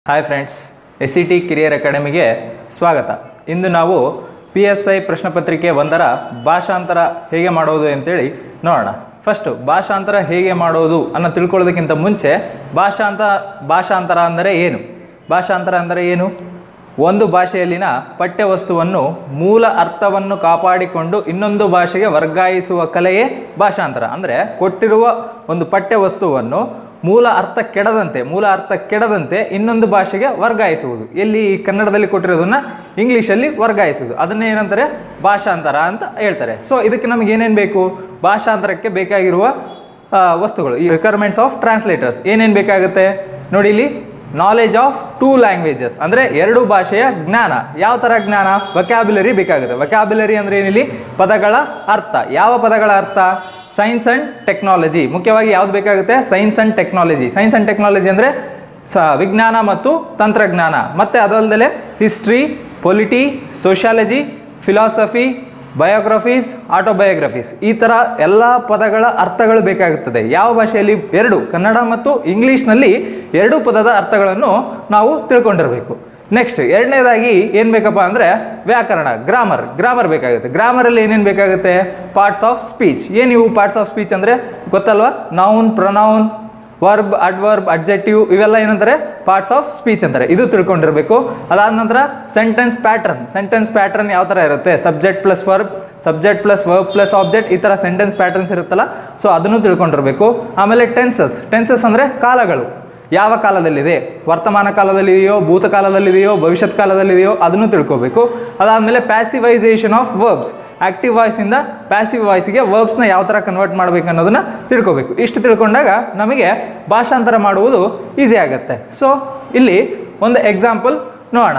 hi friends S C T career ಅಕಾಡೆಮಿಗೆ ಸ್ವಾಗತ ಇಂದು ನಾವು ಪಿ ಎಸ್ ಐ ಪ್ರಶ್ನೆ ಪತ್ರಿಕೆ ಒಂದರ ಭಾಷಾಂತರ ಹೇಗೆ ಮಾಡೋದು ಅಂತೇಳಿ ನೋಡೋಣ ಫಸ್ಟು ಭಾಷಾಂತರ ಹೇಗೆ ಮಾಡೋದು ಅನ್ನೋ ತಿಳ್ಕೊಳ್ಳೋದಕ್ಕಿಂತ ಮುಂಚೆ ಭಾಷಾಂತ ಭಾಷಾಂತರ ಅಂದರೆ ಏನು ಭಾಷಾಂತರ ಅಂದರೆ ಏನು ಒಂದು ಭಾಷೆಯಲ್ಲಿನ ಪಠ್ಯವಸ್ತುವನ್ನು ಮೂಲ ಅರ್ಥವನ್ನು ಕಾಪಾಡಿಕೊಂಡು ಇನ್ನೊಂದು ಭಾಷೆಗೆ ವರ್ಗಾಯಿಸುವ ಕಲೆಯೇ ಭಾಷಾಂತರ ಅಂದರೆ ಕೊಟ್ಟಿರುವ ಒಂದು ಪಠ್ಯವಸ್ತುವನ್ನು ಮೂಲ ಅರ್ಥ ಕೆಡದಂತೆ ಮೂಲ ಅರ್ಥ ಕೆಡದಂತೆ ಇನ್ನೊಂದು ಭಾಷೆಗೆ ವರ್ಗಾಯಿಸುವುದು ಎಲ್ಲಿ ಈ ಕನ್ನಡದಲ್ಲಿ ಕೊಟ್ಟಿರೋದನ್ನ ಇಂಗ್ಲೀಷಲ್ಲಿ ವರ್ಗಾಯಿಸುವುದು ಅದನ್ನೇ ಏನಂತಾರೆ ಭಾಷಾಂತರ ಅಂತ ಹೇಳ್ತಾರೆ ಸೊ ಇದಕ್ಕೆ ನಮಗೆ ಏನೇನು ಬೇಕು ಭಾಷಾಂತರಕ್ಕೆ ಬೇಕಾಗಿರುವ ಆ, ವಸ್ತುಗಳು ಈ ರಿಕ್ವೈರ್ಮೆಂಟ್ಸ್ ಆಫ್ ಟ್ರಾನ್ಸ್ಲೇಟರ್ಸ್ ಏನೇನು ಬೇಕಾಗುತ್ತೆ ನೋಡಿ ಇಲ್ಲಿ ನಾಲೆಜ್ ಆಫ್ ಟೂ ಲ್ಯಾಂಗ್ವೇಜಸ್ ಅಂದರೆ ಎರಡು ಭಾಷೆಯ ಜ್ಞಾನ ಯಾವ ಥರ ಜ್ಞಾನ ವಕ್ಯಾಬ್ಯುಲರಿ ಬೇಕಾಗುತ್ತೆ ವಕ್ಯಾಬ್ಯುಲರಿ ಅಂದರೆ ಏನಿಲ್ಲಿ ಪದಗಳ ಅರ್ಥ ಯಾವ ಪದಗಳ ಅರ್ಥ ಸೈನ್ಸ್ ಆ್ಯಂಡ್ ಟೆಕ್ನಾಲಜಿ ಮುಖ್ಯವಾಗಿ ಯಾವ್ದು ಬೇಕಾಗುತ್ತೆ science and technology science and technology ಅಂದರೆ ಸ ವಿಜ್ಞಾನ ಮತ್ತು ತಂತ್ರಜ್ಞಾನ ಮತ್ತು ಅದಲ್ಲದೆ history polity sociology philosophy biographies autobiographies ಈ ಥರ ಎಲ್ಲ ಪದಗಳ ಅರ್ಥಗಳು ಬೇಕಾಗುತ್ತದೆ ಯಾವ ಭಾಷೆಯಲ್ಲಿ ಎರಡು ಕನ್ನಡ ಮತ್ತು ಇಂಗ್ಲೀಷ್ನಲ್ಲಿ ಎರಡು ಪದದ ಅರ್ಥಗಳನ್ನು ನಾವು ತಿಳ್ಕೊಂಡಿರಬೇಕು ನೆಕ್ಸ್ಟ್ ಎರಡನೇದಾಗಿ ಏನು ಬೇಕಪ್ಪ ಅಂದರೆ ವ್ಯಾಕರಣ ಗ್ರಾಮರ್ ಗ್ರಾಮರ್ ಬೇಕಾಗುತ್ತೆ ಗ್ರಾಮರಲ್ಲಿ ಏನೇನು ಬೇಕಾಗುತ್ತೆ ಪಾರ್ಟ್ಸ್ ಆಫ್ ಸ್ಪೀಚ್ ಏನು ಇವು ಪಾರ್ಟ್ಸ್ ಆಫ್ ಸ್ಪೀಚ್ ಅಂದರೆ ಗೊತ್ತಲ್ವಾ noun pronoun verb adverb adjective ಇವೆಲ್ಲ ಏನಂತಾರೆ ಪಾರ್ಟ್ಸ್ ಆಫ್ ಸ್ಪೀಚ್ ಅಂತಾರೆ ಇದು ತಿಳ್ಕೊಂಡಿರಬೇಕು ಅದಾದ ನಂತರ ಸೆಂಟೆನ್ಸ್ ಪ್ಯಾಟ್ರನ್ ಸೆಂಟೆನ್ಸ್ ಪ್ಯಾಟ್ರನ್ ಯಾವ ಥರ ಇರುತ್ತೆ subject plus verb subject plus verb plus object ಈ ಥರ ಸೆಂಟೆನ್ಸ್ ಪ್ಯಾಟ್ರನ್ಸ್ ಇರುತ್ತಲ್ಲ ಸೊ ಅದನ್ನು ತಿಳ್ಕೊಂಡಿರಬೇಕು ಆಮೇಲೆ ಟೆನ್ಸಸ್ ಟೆನ್ಸಸ್ ಅಂದರೆ ಕಾಲಗಳು ಯಾವ ಕಾಲದಲ್ಲಿದೆ ವರ್ತಮಾನ ಕಾಲದಲ್ಲಿದೆಯೋ ಭೂತಕಾಲದಲ್ಲಿದೆಯೋ ಭವಿಷ್ಯತ್ ಕಾಲದಲ್ಲಿದೆಯೋ ಅದನ್ನು ತಿಳ್ಕೊಬೇಕು ಅದಾದಮೇಲೆ ಪ್ಯಾಸಿವೈಸೇಷನ್ ಆಫ್ ವರ್ಬ್ಸ್ ಆಕ್ಟಿವ್ ವಾಯ್ಸಿಂದ ಪ್ಯಾಸಿವ್ ವಾಯ್ಸಿಗೆ ವರ್ಬ್ಸ್ನ ಯಾವ ಥರ ಕನ್ವರ್ಟ್ ಮಾಡಬೇಕು ಅನ್ನೋದನ್ನ ತಿಳ್ಕೊಬೇಕು ಇಷ್ಟು ತಿಳ್ಕೊಂಡಾಗ ನಮಗೆ ಭಾಷಾಂತರ ಮಾಡುವುದು ಈಸಿ ಆಗುತ್ತೆ ಸೊ ಇಲ್ಲಿ ಒಂದು ಎಕ್ಸಾಂಪಲ್ ನೋಡೋಣ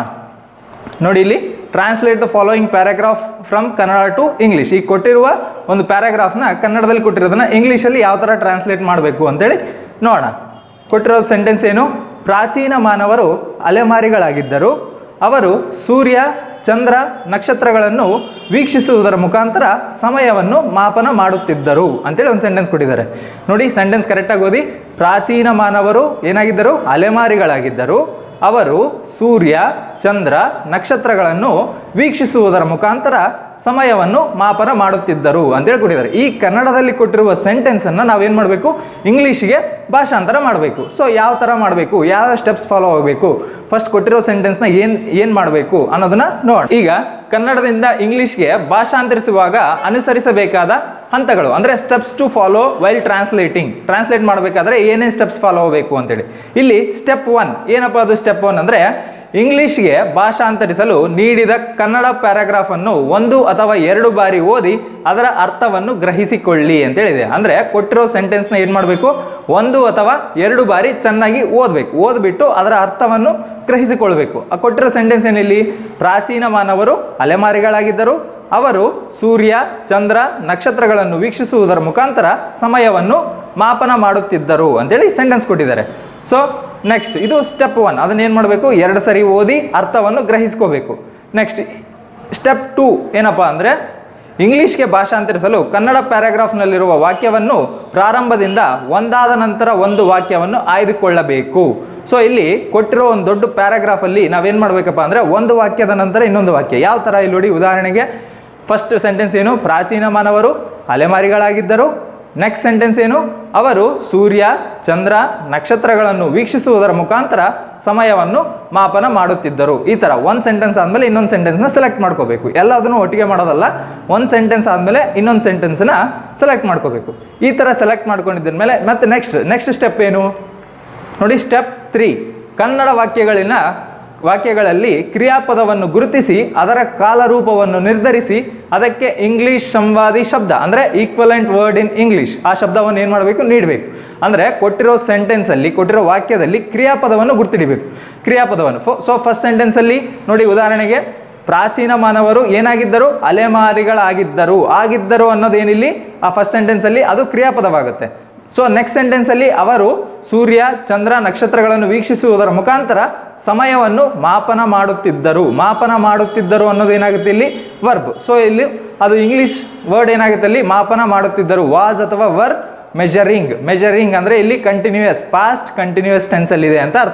ನೋಡಿ ಇಲ್ಲಿ translate the following paragraph from Kannada to English ಈ ಕೊಟ್ಟಿರುವ ಒಂದು ಪ್ಯಾರಾಗ್ರಾಫ್ನ ಕನ್ನಡದಲ್ಲಿ ಕೊಟ್ಟಿರೋದನ್ನ ಇಂಗ್ಲೀಷಲ್ಲಿ ಯಾವ ಥರ ಟ್ರಾನ್ಸ್ಲೇಟ್ ಮಾಡಬೇಕು ಅಂತೇಳಿ ನೋಡೋಣ ಕೊಟ್ಟಿರೋ ಸೆಂಟೆನ್ಸ್ ಏನು ಪ್ರಾಚೀನ ಮಾನವರು ಅಲೆಮಾರಿಗಳಾಗಿದ್ದರು ಅವರು ಸೂರ್ಯ ಚಂದ್ರ ನಕ್ಷತ್ರಗಳನ್ನು ವೀಕ್ಷಿಸುವುದರ ಮುಖಾಂತರ ಸಮಯವನ್ನು ಮಾಪನ ಮಾಡುತ್ತಿದ್ದರು ಅಂತೇಳಿ ಒಂದು ಸೆಂಟೆನ್ಸ್ ಕೊಟ್ಟಿದ್ದಾರೆ ನೋಡಿ ಸೆಂಟೆನ್ಸ್ ಕರೆಕ್ಟಾಗಿ ಓದಿ ಪ್ರಾಚೀನ ಮಾನವರು ಏನಾಗಿದ್ದರು ಅಲೆಮಾರಿಗಳಾಗಿದ್ದರು ಅವರು ಸೂರ್ಯ ಚಂದ್ರ ನಕ್ಷತ್ರಗಳನ್ನು ವೀಕ್ಷಿಸುವುದರ ಮುಖಾಂತರ ಸಮಯವನ್ನು ಮಾಪನ ಮಾಡುತ್ತಿದ್ದರು ಅಂತೇಳಿ ಕೊಟ್ಟಿದ್ದಾರೆ ಈ ಕನ್ನಡದಲ್ಲಿ ಕೊಟ್ಟಿರುವ ಸೆಂಟೆನ್ಸನ್ನು ನಾವೇನು ಮಾಡಬೇಕು ಇಂಗ್ಲೀಷಿಗೆ ಭಾಷಾಂತರ ಮಾಡಬೇಕು ಸೊ ಯಾವ ಥರ ಮಾಡಬೇಕು ಯಾವ ಸ್ಟೆಪ್ಸ್ ಫಾಲೋ ಆಗಬೇಕು ಫಸ್ಟ್ ಕೊಟ್ಟಿರೋ ಸೆಂಟೆನ್ಸ್ನ ಏನು ಏನು ಮಾಡಬೇಕು ಅನ್ನೋದನ್ನ ನೋಡೋಣ ಈಗ ಕನ್ನಡದಿಂದ ಇಂಗ್ಲೀಷ್ಗೆ ಭಾಷಾಂತರಿಸುವಾಗ ಅನುಸರಿಸಬೇಕಾದ ಹಂತಗಳು ಅಂದರೆ steps to follow while translating translate ಮಾಡಬೇಕಾದ್ರೆ ಏನೇನು ಸ್ಟೆಪ್ಸ್ ಫಾಲೋ ಆಗಬೇಕು ಅಂತೇಳಿ ಇಲ್ಲಿ ಸ್ಟೆಪ್ ಒನ್ ಏನಪ್ಪ ಅದು ಸ್ಟೆಪ್ ಒನ್ ಅಂದರೆ ಇಂಗ್ಲಿಷ್ಗೆ ಭಾಷಾಂತರಿಸಲು ನೀಡಿದ ಕನ್ನಡ ಪ್ಯಾರಾಗ್ರಾಫನ್ನು ಒಂದು ಅಥವಾ ಎರಡು ಬಾರಿ ಓದಿ ಅದರ ಅರ್ಥವನ್ನು ಗ್ರಹಿಸಿಕೊಳ್ಳಿ ಅಂತೇಳಿದೆ ಅಂದರೆ ಕೊಟ್ಟಿರೋ ಸೆಂಟೆನ್ಸ್ನ ಏನು ಮಾಡಬೇಕು ಒಂದು ಅಥವಾ ಎರಡು ಬಾರಿ ಚೆನ್ನಾಗಿ ಓದಬೇಕು ಓದ್ಬಿಟ್ಟು ಅದರ ಅರ್ಥವನ್ನು ಗ್ರಹಿಸಿಕೊಳ್ಬೇಕು ಆ ಕೊಟ್ಟಿರೋ ಸೆಂಟೆನ್ಸ್ ಏನಿಲ್ಲಿ ಪ್ರಾಚೀನ ಮಾನವರು ಅಲೆಮಾರಿಗಳಾಗಿದ್ದರು ಅವರು ಸೂರ್ಯ ಚಂದ್ರ ನಕ್ಷತ್ರಗಳನ್ನು ವೀಕ್ಷಿಸುವುದರ ಮುಖಾಂತರ ಸಮಯವನ್ನು ಮಾಪನ ಮಾಡುತ್ತಿದ್ದರು ಅಂತೇಳಿ ಸೆಂಟೆನ್ಸ್ ಕೊಟ್ಟಿದ್ದಾರೆ ಸೊ ನೆಕ್ಸ್ಟ್ ಇದು ಸ್ಟೆಪ್ ಒನ್ ಅದನ್ನೇನು ಮಾಡಬೇಕು ಎರಡು ಸರಿ ಓದಿ ಅರ್ಥವನ್ನು ಗ್ರಹಿಸ್ಕೋಬೇಕು ನೆಕ್ಸ್ಟ್ ಸ್ಟೆಪ್ ಟೂ ಏನಪ್ಪ ಅಂದರೆ ಇಂಗ್ಲೀಷ್ಗೆ ಭಾಷಾಂತರಿಸಲು ಕನ್ನಡ ಪ್ಯಾರಾಗ್ರಾಫ್ನಲ್ಲಿರುವ ವಾಕ್ಯವನ್ನು ಪ್ರಾರಂಭದಿಂದ ಒಂದಾದ ನಂತರ ಒಂದು ವಾಕ್ಯವನ್ನು ಆಯ್ದುಕೊಳ್ಳಬೇಕು ಸೊ ಇಲ್ಲಿ ಕೊಟ್ಟಿರೋ ಒಂದು ದೊಡ್ಡ ಪ್ಯಾರಾಗ್ರಾಫಲ್ಲಿ ನಾವೇನು ಮಾಡಬೇಕಪ್ಪ ಅಂದರೆ ಒಂದು ವಾಕ್ಯದ ನಂತರ ಇನ್ನೊಂದು ವಾಕ್ಯ ಯಾವ ಥರ ಇಲ್ಲಿ ನೋಡಿ ಉದಾಹರಣೆಗೆ ಫಸ್ಟ್ ಸೆಂಟೆನ್ಸ್ ಏನು ಪ್ರಾಚೀನ ಮಾನವರು ಅಲೆಮಾರಿಗಳಾಗಿದ್ದರು ನೆಕ್ಸ್ಟ್ ಸೆಂಟೆನ್ಸ್ ಏನು ಅವರು ಸೂರ್ಯ ಚಂದ್ರ ನಕ್ಷತ್ರಗಳನ್ನು ವೀಕ್ಷಿಸುವುದರ ಮುಖಾಂತರ ಸಮಯವನ್ನು ಮಾಪನ ಮಾಡುತ್ತಿದ್ದರು ಈ ಥರ ಒಂದು ಸೆಂಟೆನ್ಸ್ ಆದಮೇಲೆ ಇನ್ನೊಂದು ಸೆಂಟೆನ್ಸ್ನ ಸೆಲೆಕ್ಟ್ ಮಾಡ್ಕೋಬೇಕು ಎಲ್ಲದನ್ನು ಒಟ್ಟಿಗೆ ಮಾಡೋದಲ್ಲ ಒಂದು ಸೆಂಟೆನ್ಸ್ ಆದಮೇಲೆ ಇನ್ನೊಂದು ಸೆಂಟೆನ್ಸ್ನ ಸೆಲೆಕ್ಟ್ ಮಾಡ್ಕೋಬೇಕು ಈ ಥರ ಸೆಲೆಕ್ಟ್ ಮಾಡ್ಕೊಂಡಿದ್ದ ಮೇಲೆ ಮತ್ತೆ ನೆಕ್ಸ್ಟ್ ನೆಕ್ಸ್ಟ್ ಸ್ಟೆಪ್ ಏನು ನೋಡಿ ಸ್ಟೆಪ್ ತ್ರೀ ಕನ್ನಡ ವಾಕ್ಯಗಳಿನ ವಾಕ್ಯಗಳಲ್ಲಿ ಕ್ರಿಯಾಪದವನ್ನು ಗುರುತಿಸಿ ಅದರ ಕಾಲರೂಪವನ್ನು ನಿರ್ಧರಿಸಿ ಅದಕ್ಕೆ ಇಂಗ್ಲಿಷ್ ಸಂವಾದಿ ಶಬ್ದ ಅಂದರೆ ಈಕ್ವಲೆಂಟ್ ವರ್ಡ್ ಇನ್ ಇಂಗ್ಲಿಷ್ ಆ ಶಬ್ದವನ್ನು ಏನು ಮಾಡಬೇಕು ನೀಡಬೇಕು ಅಂದರೆ ಕೊಟ್ಟಿರೋ ಸೆಂಟೆನ್ಸಲ್ಲಿ ಕೊಟ್ಟಿರೋ ವಾಕ್ಯದಲ್ಲಿ ಕ್ರಿಯಾಪದವನ್ನು ಗುರ್ತಿಡಿಬೇಕು ಕ್ರಿಯಾಪದವನ್ನು ಸೊ ಫಸ್ಟ್ ಸೆಂಟೆನ್ಸಲ್ಲಿ ನೋಡಿ ಉದಾಹರಣೆಗೆ ಪ್ರಾಚೀನ ಮಾನವರು ಏನಾಗಿದ್ದರು ಅಲೆಮಾರಿಗಳಾಗಿದ್ದರು ಆಗಿದ್ದರು ಅನ್ನೋದೇನಿಲ್ಲಿ ಆ ಫಸ್ಟ್ ಸೆಂಟೆನ್ಸಲ್ಲಿ ಅದು ಕ್ರಿಯಾಪದವಾಗುತ್ತೆ ಸೊ ನೆಕ್ಸ್ಟ್ ಸೆಂಟೆನ್ಸಲ್ಲಿ ಅವರು ಸೂರ್ಯ ಚಂದ್ರ ನಕ್ಷತ್ರಗಳನ್ನು ವೀಕ್ಷಿಸುವುದರ ಮುಖಾಂತರ ಸಮಯವನ್ನು ಮಾಪನ ಮಾಡುತ್ತಿದ್ದರು ಮಾಪನ ಮಾಡುತ್ತಿದ್ದರು ಅನ್ನೋದು ಏನಾಗುತ್ತೆ ಇಲ್ಲಿ ವರ್ಬ್ ಸೊ ಇಲ್ಲಿ ಅದು ಇಂಗ್ಲಿಷ್ ವರ್ಡ್ ಏನಾಗುತ್ತೆ ಅಲ್ಲಿ ಮಾಪನ ಮಾಡುತ್ತಿದ್ದರು ವಾಸ್ ಅಥವಾ ವರ್ ಮೆಜರಿಂಗ್ ಮೆಜರಿಂಗ್ ಅಂದರೆ ಇಲ್ಲಿ ಕಂಟಿನ್ಯೂಯಸ್ ಪಾಸ್ಟ್ ಕಂಟಿನ್ಯೂಯಸ್ ಟೆನ್ಸಲ್ಲಿದೆ ಅಂತ ಅರ್ಥ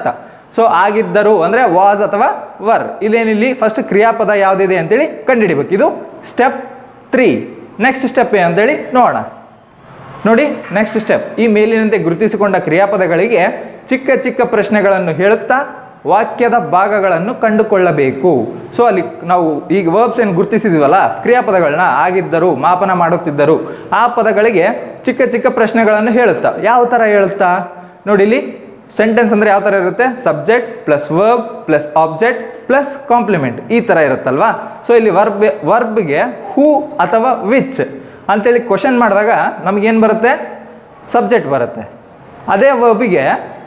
ಸೊ ಆಗಿದ್ದರು ಅಂದರೆ ವಾಸ್ ಅಥವಾ ವರ್ ಇದೇನಿಲ್ಲಿ ಫಸ್ಟ್ ಕ್ರಿಯಾಪದ ಯಾವುದಿದೆ ಅಂತೇಳಿ ಕಂಡುಹಿಡಿಬೇಕು ಇದು ಸ್ಟೆಪ್ ತ್ರೀ ನೆಕ್ಸ್ಟ್ ಸ್ಟೆಪ್ ಏನಂತೇಳಿ ನೋಡೋಣ ನೋಡಿ ನೆಕ್ಸ್ಟ್ ಸ್ಟೆಪ್ ಈ ಮೇಲಿನಂತೆ ಗುರುತಿಸಿಕೊಂಡ ಕ್ರಿಯಾಪದಗಳಿಗೆ ಚಿಕ್ಕ ಚಿಕ್ಕ ಪ್ರಶ್ನೆಗಳನ್ನು ಹೇಳುತ್ತಾ ವಾಕ್ಯದ ಭಾಗಗಳನ್ನು ಕಂಡುಕೊಳ್ಳಬೇಕು ಸೊ ಅಲ್ಲಿ ನಾವು ಈಗ ವರ್ಬ್ಸ್ ಏನು ಗುರುತಿಸಿದ್ವಲ್ಲ ಕ್ರಿಯಾಪದಗಳನ್ನ ಆಗಿದ್ದರು ಮಾಪನ ಮಾಡುತ್ತಿದ್ದರು ಆ ಪದಗಳಿಗೆ ಚಿಕ್ಕ ಚಿಕ್ಕ ಪ್ರಶ್ನೆಗಳನ್ನು ಹೇಳುತ್ತಾ ಯಾವ ಥರ ಹೇಳುತ್ತಾ ನೋಡಿ ಇಲ್ಲಿ ಸೆಂಟೆನ್ಸ್ ಅಂದರೆ ಯಾವ ಥರ ಇರುತ್ತೆ subject plus verb plus object plus complement ಈ ಥರ ಇರುತ್ತಲ್ವಾ ಸೊ ಇಲ್ಲಿ ವರ್ಬ್ ವರ್ಬ್ಗೆ ಹೂ ಅಥವಾ ವಿಚ್ ಅಂತೇಳಿ ಕ್ವಶನ್ ಮಾಡಿದಾಗ ನಮಗೇನು ಬರುತ್ತೆ ಸಬ್ಜೆಕ್ಟ್ ಬರುತ್ತೆ ಅದೇ ವರ್ಬಿಗೆ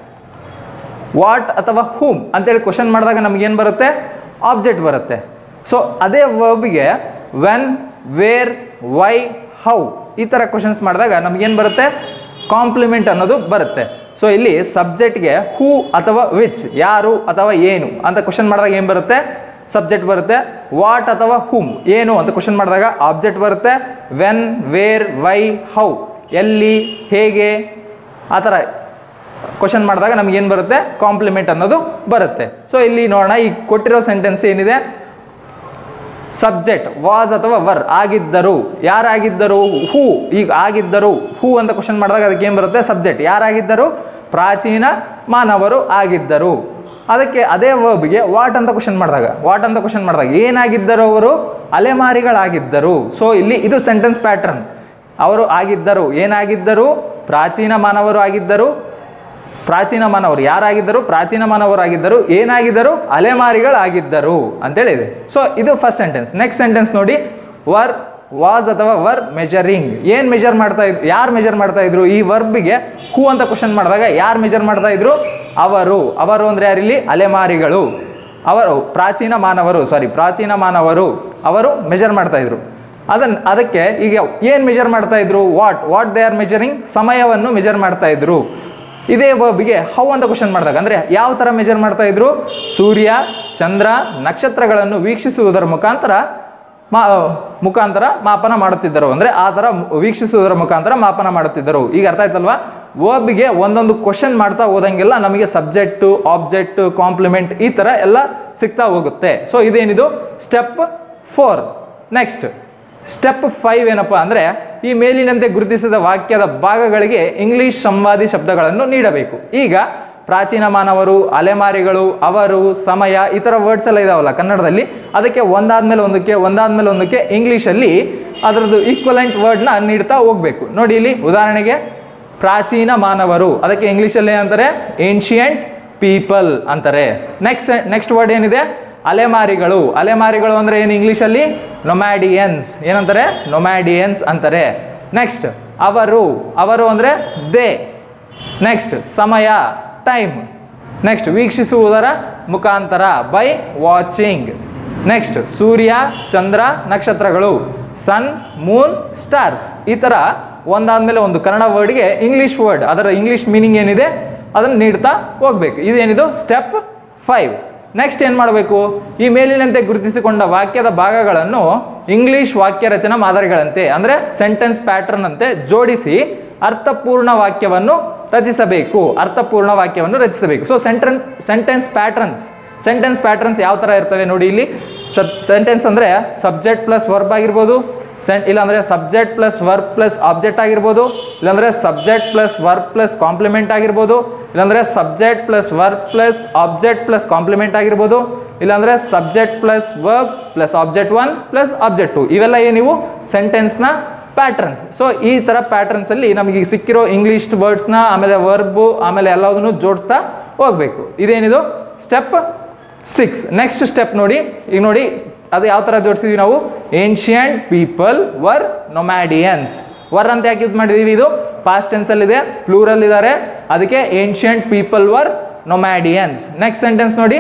ವಾಟ್ ಅಥವಾ ಹೂಮ್ ಅಂತೇಳಿ ಕ್ವಶನ್ ಮಾಡಿದಾಗ ನಮಗೇನು ಬರುತ್ತೆ ಆಬ್ಜೆಕ್ಟ್ ಬರುತ್ತೆ ಸೊ ಅದೇ ವರ್ಬಿಗೆ ವೆನ್ ವೇರ್ ವೈ ಹೌ ಈ ಥರ ಕ್ವಶನ್ಸ್ ಮಾಡಿದಾಗ ನಮಗೇನು ಬರುತ್ತೆ ಕಾಂಪ್ಲಿಮೆಂಟ್ ಅನ್ನೋದು ಬರುತ್ತೆ ಸೊ ಇಲ್ಲಿ ಸಬ್ಜೆಕ್ಟ್ಗೆ ಹೂ ಅಥವಾ ವಿಚ್ ಯಾರು ಅಥವಾ ಏನು ಅಂತ ಕ್ವಶನ್ ಮಾಡಿದಾಗ ಏನು ಬರುತ್ತೆ ಸಬ್ಜೆಕ್ಟ್ ಬರುತ್ತೆ ವಾಟ್ ಅಥವಾ ಹುಮ್ ಏನು ಅಂತ ಕ್ವಶನ್ ಮಾಡಿದಾಗ ಆಬ್ಜೆಕ್ಟ್ ಬರುತ್ತೆ ವೆನ್ ವೇರ್ ವೈ ಹೌ ಎಲ್ಲಿ ಹೇಗೆ ಆ ಥರ ಕ್ವಶನ್ ಮಾಡಿದಾಗ ನಮ್ಗೆ ಏನು ಬರುತ್ತೆ ಕಾಂಪ್ಲಿಮೆಂಟ್ ಅನ್ನೋದು ಬರುತ್ತೆ ಸೊ ಇಲ್ಲಿ ನೋಡೋಣ ಈ ಕೊಟ್ಟಿರೋ ಸೆಂಟೆನ್ಸ್ ಏನಿದೆ ಸಬ್ಜೆಕ್ಟ್ ವಾಸ್ ಅಥವಾ ವರ್ ಆಗಿದ್ದರು ಯಾರಾಗಿದ್ದರು ಹೂ ಈಗ ಆಗಿದ್ದರು ಹೂ ಅಂತ ಕ್ವಶನ್ ಮಾಡಿದಾಗ ಅದಕ್ಕೆ ಏನು ಬರುತ್ತೆ ಸಬ್ಜೆಕ್ಟ್ ಯಾರಾಗಿದ್ದರು ಪ್ರಾಚೀನ ಮಾನವರು ಆಗಿದ್ದರು ಅದಕ್ಕೆ ಅದೇ ವರ್ಬ್ಗೆ ವಾಟ್ ಅಂತ ಕ್ವಶನ್ ಮಾಡಿದಾಗ ವಾಟ್ ಅಂತ ಕ್ವಶನ್ ಮಾಡಿದಾಗ ಏನಾಗಿದ್ದರು ಅವರು ಅಲೆಮಾರಿಗಳಾಗಿದ್ದರು ಸೊ ಇಲ್ಲಿ ಇದು ಸೆಂಟೆನ್ಸ್ ಪ್ಯಾಟರ್ನ್ ಅವರು ಆಗಿದ್ದರು ಏನಾಗಿದ್ದರು ಪ್ರಾಚೀನ ಮಾನವರು ಆಗಿದ್ದರು ಪ್ರಾಚೀನ ಮಾನವರು ಯಾರಾಗಿದ್ದರು ಪ್ರಾಚೀನ ಮಾನವರಾಗಿದ್ದರು ಏನಾಗಿದ್ದರು ಅಲೆಮಾರಿಗಳಾಗಿದ್ದರು ಅಂತೇಳಿದೆ ಸೊ ಇದು ಫಸ್ಟ್ ಸೆಂಟೆನ್ಸ್ ನೆಕ್ಸ್ಟ್ ಸೆಂಟೆನ್ಸ್ ನೋಡಿ ವರ್ ವಾಸ್ ಅಥವಾ ವರ್ ಮೆಜರಿಂಗ್ ಏನು ಮೆಜರ್ ಮಾಡ್ತಾ ಇದ್ರು ಯಾರು ಮೆಜರ್ ಮಾಡ್ತಾ ಇದ್ರು ಈ ವರ್ಬಿಗೆ ಹೂ ಅಂತ ಕ್ವಶನ್ ಮಾಡಿದಾಗ ಯಾರು ಮೆಜರ್ ಮಾಡ್ತಾ ಇದ್ರು ಅವರು ಅವರು ಅಂದರೆ ಯಾರಿಲ್ಲಿ ಅಲೆಮಾರಿಗಳು ಅವರು ಪ್ರಾಚೀನ ಮಾನವರು ಸಾರಿ ಪ್ರಾಚೀನ ಮಾನವರು ಅವರು ಮೆಜರ್ ಮಾಡ್ತಾ ಇದ್ರು ಅದನ್ನ ಅದಕ್ಕೆ ಈಗ ಏನು ಮೆಜರ್ ಮಾಡ್ತಾ ಇದ್ರು what what they are measuring ಸಮಯವನ್ನು ಮೆಜರ್ ಮಾಡ್ತಾ ಇದ್ರು ಇದೇ ವರ್ಬಿಗೆ ಹೌ ಅಂತ ಕ್ವಶನ್ ಮಾಡಿದಾಗ ಅಂದರೆ ಯಾವ ಥರ ಮೆಜರ್ ಮಾಡ್ತಾ ಇದ್ರು ಸೂರ್ಯ ಚಂದ್ರ ನಕ್ಷತ್ರಗಳನ್ನು ವೀಕ್ಷಿಸುವುದರ ಮುಖಾಂತರ ಮಾ ಮುಖಾಂತರ ಮಾಪನ ಮಾಡುತ್ತಿದ್ದರು ಅಂದರೆ ಆ ಥರ ವೀಕ್ಷಿಸುವುದರ ಮುಖಾಂತರ ಮಾಪನ ಮಾಡುತ್ತಿದ್ದರು ಈಗ ಅರ್ಥ ಆಯ್ತಲ್ವಾ ವರ್ಬಿಗೆ ಒಂದೊಂದು ಕ್ವಶನ್ ಮಾಡ್ತಾ ಹೋದಂಗೆಲ್ಲ ನಮಗೆ ಸಬ್ಜೆಕ್ಟು ಆಬ್ಜೆಕ್ಟ್ ಕಾಂಪ್ಲಿಮೆಂಟ್ ಈ ಥರ ಎಲ್ಲ ಸಿಗ್ತಾ ಹೋಗುತ್ತೆ ಸೊ ಇದೇನಿದು step four next step five ಏನಪ್ಪ ಅಂದರೆ ಈ ಮೇಲಿನಂತೆ ಗುರುತಿಸಿದ ವಾಕ್ಯದ ಭಾಗಗಳಿಗೆ ಇಂಗ್ಲಿಷ್ ಸಂವಾದಿ ಶಬ್ದಗಳನ್ನು ನೀಡಬೇಕು ಈಗ ಪ್ರಾಚೀನ ಮಾನವರು ಅಲೆಮಾರಿಗಳು ಅವರು ಸಮಯ ಈ ಥರ ವರ್ಡ್ಸ್ ಎಲ್ಲ ಇದಾವಲ್ಲ ಕನ್ನಡದಲ್ಲಿ ಅದಕ್ಕೆ ಒಂದಾದ್ಮೇಲೆ ಒಂದಕ್ಕೆ ಒಂದಾದ್ಮೇಲೆ ಒಂದಕ್ಕೆ ಇಂಗ್ಲೀಷಲ್ಲಿ ಅದರದ್ದು ಈಕ್ವಲೆಂಟ್ ವರ್ಡ್ನ ನೀಡ್ತಾ ಹೋಗಬೇಕು ನೋಡಿ ಇಲ್ಲಿ ಉದಾಹರಣೆಗೆ ಪ್ರಾಚೀನ ಮಾನವರು ಅದಕ್ಕೆ ಇಂಗ್ಲೀಷಲ್ಲಿ ಏನಂತಾರೆ ಏನ್ಷಿಯಂಟ್ ಪೀಪಲ್ ಅಂತಾರೆ ನೆಕ್ಸ್ಟ್ ನೆಕ್ಸ್ಟ್ ವರ್ಡ್ ಏನಿದೆ ಅಲೆಮಾರಿಗಳು ಅಲೆಮಾರಿಗಳು ಅಂದರೆ ಏನು ಇಂಗ್ಲೀಷಲ್ಲಿ ನೊಮ್ಯಾಡಿಯನ್ಸ್ ಏನಂತಾರೆ ನೊಮ್ಯಾಡಿಯನ್ಸ್ ಅಂತಾರೆ ನೆಕ್ಸ್ಟ್ ಅವರು ಅವರು ಅಂದರೆ ದೇ ನೆಕ್ಸ್ಟ್ ಸಮಯ ಟೈಮ್ ನೆಕ್ಸ್ಟ್ ವೀಕ್ಷಿಸುವುದರ ಮುಖಾಂತರ ಬೈ ವಾಚಿಂಗ್ ನೆಕ್ಸ್ಟ್ ಸೂರ್ಯ ಚಂದ್ರ ನಕ್ಷತ್ರಗಳು ಸನ್ ಮೂನ್ ಸ್ಟಾರ್ಸ್ ಈ ಥರ ಒಂದಾದ್ಮೇಲೆ ಒಂದು ಕನ್ನಡ ವರ್ಡ್ಗೆ ಇಂಗ್ಲೀಷ್ ವರ್ಡ್ ಅದರ ಇಂಗ್ಲೀಷ್ ಮೀನಿಂಗ್ ಏನಿದೆ ಅದನ್ನು ನೀಡ್ತಾ ಹೋಗ್ಬೇಕು ಇದೇನಿದು ಸ್ಟೆಪ್ ಫೈವ್ ನೆಕ್ಸ್ಟ್ ಏನು ಮಾಡಬೇಕು ಈ ಮೇಲಿನಂತೆ ಗುರುತಿಸಿಕೊಂಡ ವಾಕ್ಯದ ಭಾಗಗಳನ್ನು ಇಂಗ್ಲಿಷ್ ವಾಕ್ಯ ರಚನಾ ಮಾದರಿಗಳಂತೆ ಅಂದರೆ ಸೆಂಟೆನ್ಸ್ ಪ್ಯಾಟರ್ನ್ ಅಂತೆ ಜೋಡಿಸಿ ಅರ್ಥಪೂರ್ಣ ವಾಕ್ಯವನ್ನು ರಚಿಸಬೇಕು ಅರ್ಥಪೂರ್ಣ ವಾಕ್ಯವನ್ನು ರಚಿಸಬೇಕು so sentence sentence patterns sentence patterns ಯಾವ ಥರ ಇರ್ತವೆ ನೋಡಿ ಇಲ್ಲಿ ಸಬ್ ಸೆಂಟೆನ್ಸ್ ಅಂದರೆ ಸಬ್ಜೆಕ್ಟ್ ಪ್ಲಸ್ ವರ್ಬ್ ಆಗಿರ್ಬೋದು ಸೆನ್ ಇಲ್ಲಾಂದರೆ subject plus verb plus object ಆಗಿರ್ಬೋದು ಇಲ್ಲಾಂದರೆ subject plus verb plus complement ಆಗಿರ್ಬೋದು ಇಲ್ಲಾಂದರೆ subject plus verb plus object plus complement ಆಗಿರ್ಬೋದು ಇಲ್ಲಾಂದರೆ subject plus verb plus object one plus object two ಇವೆಲ್ಲ ಏನಿವು ಸೆಂಟೆನ್ಸ್ನ ಪ್ಯಾಟರ್ನ್ಸ್ ಸೊ ಈ ಥರ ಪ್ಯಾಟರ್ನ್ಸಲ್ಲಿ ನಮಗೆ ಈಗ ಸಿಕ್ಕಿರೋ ಇಂಗ್ಲೀಷ್ ವರ್ಡ್ಸ್ನ ಆಮೇಲೆ ವರ್ಬು ಆಮೇಲೆ ಎಲ್ಲದನ್ನು ಜೋಡಿಸ್ತಾ ಹೋಗಬೇಕು ಇದೇನಿದು ಸ್ಟೆಪ್ ಸಿಕ್ಸ್ ನೆಕ್ಸ್ಟ್ ಸ್ಟೆಪ್ ನೋಡಿ ಈಗ ನೋಡಿ ಅದು ಯಾವ ಥರ ಜೋಡಿಸಿದ್ವಿ ನಾವು ancient people were nomadians were ಅಂತ ಯಾಕೆ ಯೂಸ್ ಮಾಡಿದೀವಿ ಇದು ಪಾಸ್ಟ್ ಟೆನ್ಸಲ್ಲಿದೆ ಪ್ಲೂರಲ್ ಇದ್ದಾರೆ ಅದಕ್ಕೆ ancient people were nomadians next sentence ನೋಡಿ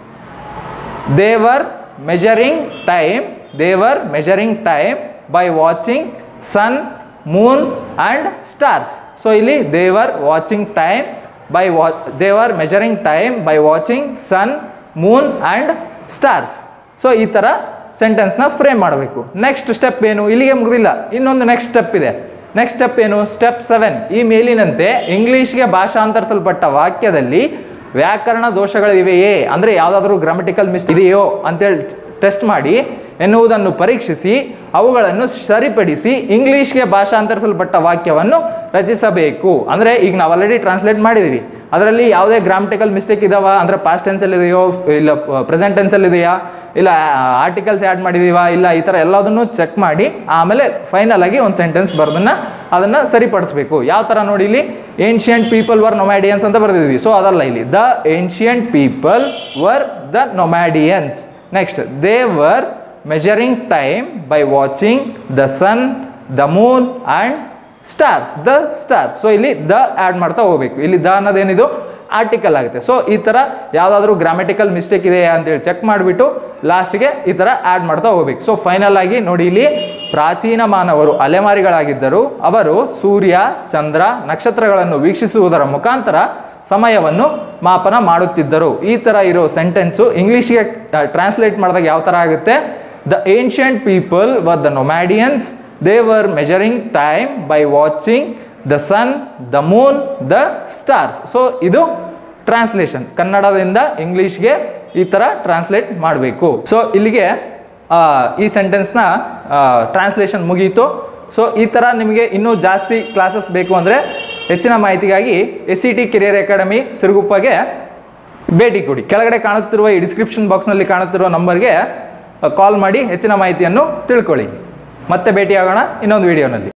they were measuring time they were measuring time by watching sun moon and stars so ಇಲ್ಲಿ ದೇವರ್ ವಾಚಿಂಗ್ ಟೈಮ್ ಬೈ ವಾ they were measuring time by watching sun moon and stars so ಈ ಥರ ಸೆಂಟೆನ್ಸ್ನ frame ಮಾಡಬೇಕು next step ಏನು ಇಲ್ಲಿಗೆ ಮುಗಿದಿಲ್ಲ ಇನ್ನೊಂದು ನೆಕ್ಸ್ಟ್ ಸ್ಟೆಪ್ ಇದೆ ನೆಕ್ಸ್ಟ್ ಸ್ಟೆಪ್ ಏನು ಸ್ಟೆಪ್ ಸೆವೆನ್ ಈ ಮೇಲಿನಂತೆ ಇಂಗ್ಲೀಷ್ಗೆ ಭಾಷಾಂತರಿಸಲ್ಪಟ್ಟ ವಾಕ್ಯದಲ್ಲಿ ವ್ಯಾಕರಣ ದೋಷಗಳಿವೆಯೇ ಅಂದರೆ ಯಾವುದಾದ್ರೂ ಗ್ರಾಮಟಿಕಲ್ ಮಿಸ್ ಇದೆಯೋ ಅಂತೇಳಿ ಟೆಸ್ಟ್ ಮಾಡಿ ಎನ್ನುವುದನ್ನು ಪರೀಕ್ಷಿಸಿ ಅವುಗಳನ್ನು ಸರಿಪಡಿಸಿ ಇಂಗ್ಲೀಷ್ಗೆ ಭಾಷಾಂತರಿಸಲ್ಪಟ್ಟ ವಾಕ್ಯವನ್ನು ರಚಿಸಬೇಕು ಅಂದರೆ ಈಗ ನಾವು ಆಲ್ರೆಡಿ ಟ್ರಾನ್ಸ್ಲೇಟ್ ಮಾಡಿದ್ದೀವಿ ಅದರಲ್ಲಿ ಯಾವುದೇ ಗ್ರಾಮಟಿಕಲ್ ಮಿಸ್ಟೇಕ್ ಇದಾವ ಅಂದರೆ ಪಾಸ್ಟ್ ಟೆನ್ಸಲ್ಲಿ ಇದೆಯೋ ಇಲ್ಲ ಪ್ರೆಸೆಂಟ್ ಟೆನ್ಸಲ್ಲಿ ಇದೆಯಾ ಇಲ್ಲ ಆರ್ಟಿಕಲ್ಸ್ ಆ್ಯಡ್ ಮಾಡಿದೀವಾ ಇಲ್ಲ ಈ ಥರ ಎಲ್ಲದನ್ನು ಚೆಕ್ ಮಾಡಿ ಆಮೇಲೆ ಫೈನಲ್ ಆಗಿ ಒಂದು ಸೆಂಟೆನ್ಸ್ ಬರೆದನ್ನ ಅದನ್ನು ಸರಿಪಡಿಸ್ಬೇಕು ಯಾವ ಥರ ನೋಡಿ ಇಲ್ಲಿ ಏನ್ಷಿಯಂಟ್ ಪೀಪಲ್ ವರ್ ನೊಮ್ಯಾಡಿಯನ್ಸ್ ಅಂತ ಬರೆದಿದ್ವಿ ಸೊ ಅದಲ್ಲ ಇಲ್ಲಿ the ancient people were the nomadians next they were measuring time by watching the sun the moon and stars the stars so ಇಲ್ಲಿ ದ ಆ್ಯಡ್ ಮಾಡ್ತಾ ಹೋಗ್ಬೇಕು ಇಲ್ಲಿ ದ ಅನ್ನೋದೇನಿದು ಆರ್ಟಿಕಲ್ ಆಗುತ್ತೆ ಸೊ ಈ ಥರ ಯಾವುದಾದ್ರೂ ಗ್ರಾಮೆಟಿಕಲ್ ಮಿಸ್ಟೇಕ್ ಇದೆಯಾ ಅಂತೇಳಿ ಚೆಕ್ ಮಾಡಿಬಿಟ್ಟು ಲಾಸ್ಟ್ಗೆ ಈ ಥರ ಆ್ಯಡ್ ಮಾಡ್ತಾ ಹೋಗ್ಬೇಕು ಸೊ ಫೈನಲ್ ಆಗಿ ನೋಡಿ ಇಲ್ಲಿ ಪ್ರಾಚೀನ ಮಾನವರು ಅಲೆಮಾರಿಗಳಾಗಿದ್ದರು ಅವರು ಸೂರ್ಯ ಚಂದ್ರ ನಕ್ಷತ್ರಗಳನ್ನು ವೀಕ್ಷಿಸುವುದರ ಮುಖಾಂತರ ಸಮಯವನ್ನು ಮಾಪನ ಮಾಡುತ್ತಿದ್ದರು ಈ ಥರ ಇರೋ ಸೆಂಟೆನ್ಸು ಇಂಗ್ಲೀಷ್ಗೆ ಟ್ರಾನ್ಸ್ಲೇಟ್ ಮಾಡಿದಾಗ ಯಾವ ಥರ ಆಗುತ್ತೆ the ancient people were the nomadians they were measuring time by watching the sun the moon the stars so ಇದು ಟ್ರಾನ್ಸ್ಲೇಷನ್ ಕನ್ನಡದಿಂದ ಇಂಗ್ಲೀಷ್ಗೆ ಈ ಥರ ಟ್ರಾನ್ಸ್ಲೇಟ್ ಮಾಡಬೇಕು ಸೊ ಇಲ್ಲಿಗೆ ಆ, ಈ ಸೆಂಟೆನ್ಸ್ನ ಟ್ರಾನ್ಸ್ಲೇಷನ್ ಮುಗೀತು ಸೊ ಈ ಥರ ನಿಮಗೆ ಇನ್ನೂ ಜಾಸ್ತಿ ಕ್ಲಾಸಸ್ ಬೇಕು ಅಂದರೆ ಹೆಚ್ಚಿನ ಮಾಹಿತಿಗಾಗಿ S C T career academy ಸಿರುಗುಪ್ಪಗೆ ಭೇಟಿ ಕೊಡಿ ಕೆಳಗಡೆ ಕಾಣುತ್ತಿರುವ ಈ ಡಿಸ್ಕ್ರಿಪ್ಷನ್ ಬಾಕ್ಸ್ನಲ್ಲಿ ಕಾಣುತ್ತಿರುವ ನಂಬರ್ಗೆ ಕಾಲ್ ಮಾಡಿ ಹೆಚ್ಚಿನ ಮಾಹಿತಿಯನ್ನು ತಿಳ್ಕೊಳ್ಳಿ ಮತ್ತೆ ಭೇಟಿಯಾಗೋಣ ಇನ್ನೊಂದು ವಿಡಿಯೋನಲ್ಲಿ